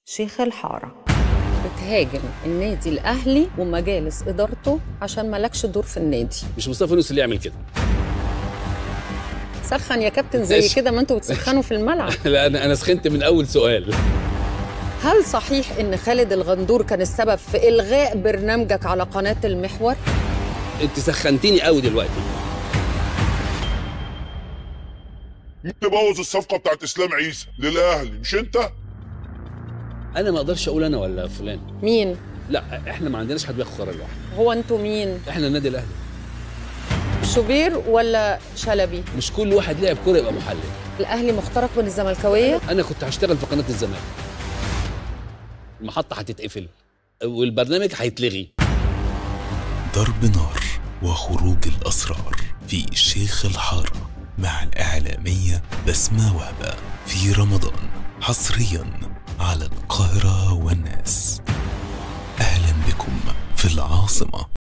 شيخ الحارة بتهاجم النادي الأهلي ومجالس إدارته عشان مالكش دور في النادي مش مصطفى يونس اللي يعمل كده سخن يا كابتن زي ماشي. كده ما انتوا بتسخنوا في الملعب لا انا انا سخنت من اول سؤال هل صحيح ان خالد الغندور كان السبب في إلغاء برنامجك على قناة المحور؟ انت سخنتيني قوي دلوقتي مين تبوظ الصفقه بتاعت اسلام عيسى للاهلي مش انت انا ما اقدرش اقول انا ولا فلان مين؟ لا احنا ما عندناش حد بياخد قرار لوحده هو انتوا مين؟ احنا النادي الاهلي شوبير ولا شلبي؟ مش كل واحد لعب كوره يبقى محلل الأهلي مخترق من الزملكاوية؟ انا كنت هشتغل في قناه الزمالك المحطه هتتقفل والبرنامج هيتلغي ضرب نار وخروج الأسرار في شيخ الحارة مع الإعلامية بسمة وهبة في رمضان حصريا على القاهرة والناس أهلا بكم في العاصمة